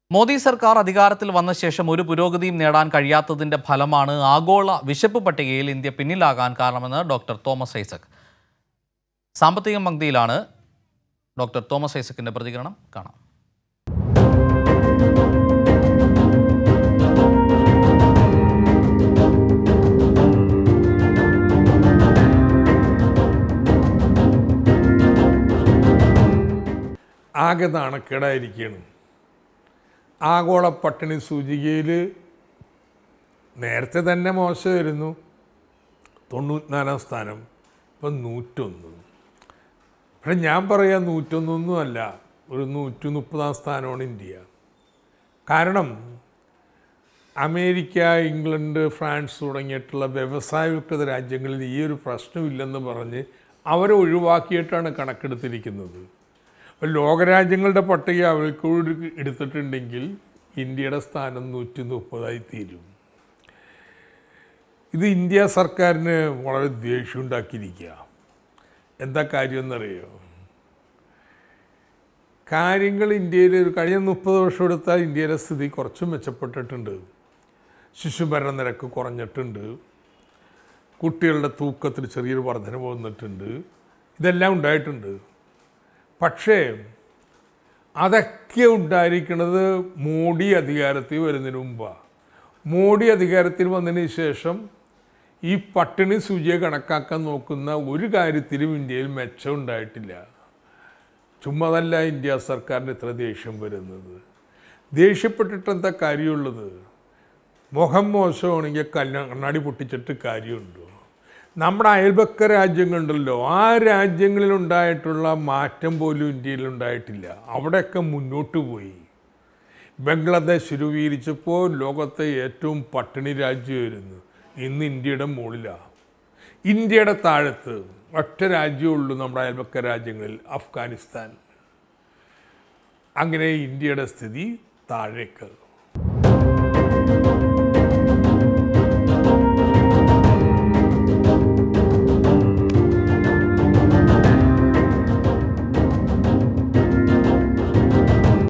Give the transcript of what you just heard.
മോദി സർക്കാർ അധികാരത്തിൽ വന്ന ശേഷം ഒരു പുരോഗതിയും നേടാൻ കഴിയാത്തതിന്റെ ഫലമാണ് ആഗോള വിശപ്പ് പട്ടികയിൽ ഇന്ത്യ പിന്നിലാകാൻ കാരണമെന്ന് ഡോക്ടർ തോമസ് ഐസക് സാമ്പത്തിക പങ്ക്തിയിലാണ് ഡോക്ടർ തോമസ് ഐസക്കിന്റെ പ്രതികരണം കാണാം ആകെ നാണക്കേടായിരിക്കുകയാണ് ആഗോള പട്ടിണി സൂചികയിൽ നേരത്തെ തന്നെ മോശമായിരുന്നു തൊണ്ണൂറ്റിനാലാം സ്ഥാനം ഇപ്പം നൂറ്റൊന്ന് പക്ഷെ ഞാൻ പറയാം നൂറ്റൊന്നൊന്നും അല്ല ഒരു നൂറ്റി മുപ്പതാം സ്ഥാനമാണ് ഇന്ത്യ കാരണം അമേരിക്ക ഇംഗ്ലണ്ട് ഫ്രാൻസ് തുടങ്ങിയിട്ടുള്ള വ്യവസായവൽകൃത രാജ്യങ്ങളിൽ ഈ ഒരു പ്രശ്നമില്ലെന്ന് പറഞ്ഞ് അവരെ ഒഴിവാക്കിയിട്ടാണ് കണക്കെടുത്തിരിക്കുന്നത് അപ്പോൾ ലോകരാജ്യങ്ങളുടെ പട്ടിക അവർക്ക് എടുത്തിട്ടുണ്ടെങ്കിൽ ഇന്ത്യയുടെ സ്ഥാനം നൂറ്റി മുപ്പതായി തീരും ഇത് ഇന്ത്യ സർക്കാരിന് വളരെ ദേഷ്യം ഉണ്ടാക്കിയിരിക്കുക എന്താ കാര്യം എന്നറിയോ കാര്യങ്ങൾ ഇന്ത്യയിൽ ഒരു കഴിഞ്ഞ മുപ്പത് വർഷം എടുത്താൽ ഇന്ത്യയിലെ സ്ഥിതി കുറച്ച് മെച്ചപ്പെട്ടിട്ടുണ്ട് ശിശുമരണ നിരക്ക് കുറഞ്ഞിട്ടുണ്ട് കുട്ടികളുടെ തൂക്കത്തിൽ ചെറിയൊരു വർധന വന്നിട്ടുണ്ട് ഇതെല്ലാം ഉണ്ടായിട്ടുണ്ട് പക്ഷേ അതൊക്കെ ഉണ്ടായിരിക്കുന്നത് മോഡി അധികാരത്തിൽ വരുന്നതിന് മുമ്പാണ് മോഡി അധികാരത്തിൽ വന്നതിന് ശേഷം ഈ പട്ടിണി സൂചിയെ കണക്കാക്കാൻ നോക്കുന്ന ഒരു കാര്യത്തിലും ഇന്ത്യയിൽ മെച്ചം ഉണ്ടായിട്ടില്ല ചുമ്മാതല്ല ഇന്ത്യ സർക്കാരിന് ഇത്ര ദേഷ്യം വരുന്നത് ദേഷ്യപ്പെട്ടിട്ട് എന്താ കാര്യമുള്ളത് മുഖം മോശമാണെങ്കിൽ കല്യാ കണ്ണാടി പൊട്ടിച്ചിട്ട് കാര്യമുണ്ടോ നമ്മുടെ അയൽപക്ക രാജ്യങ്ങളുണ്ടല്ലോ ആ രാജ്യങ്ങളിലുണ്ടായിട്ടുള്ള മാറ്റം പോലും ഇന്ത്യയിൽ ഉണ്ടായിട്ടില്ല അവിടെയൊക്കെ മുന്നോട്ട് പോയി ബംഗ്ലാദേശ് രൂപീകരിച്ചപ്പോൾ ലോകത്തെ ഏറ്റവും പട്ടിണി രാജ്യമായിരുന്നു ഇന്ന് ഇന്ത്യയുടെ മുകളിലാണ് ഇന്ത്യയുടെ താഴത്ത് ഒറ്റ രാജ്യമുള്ളൂ നമ്മുടെ അയൽപക്ക രാജ്യങ്ങളിൽ അഫ്ഗാനിസ്ഥാൻ അങ്ങനെ ഇന്ത്യയുടെ സ്ഥിതി താഴേക്ക്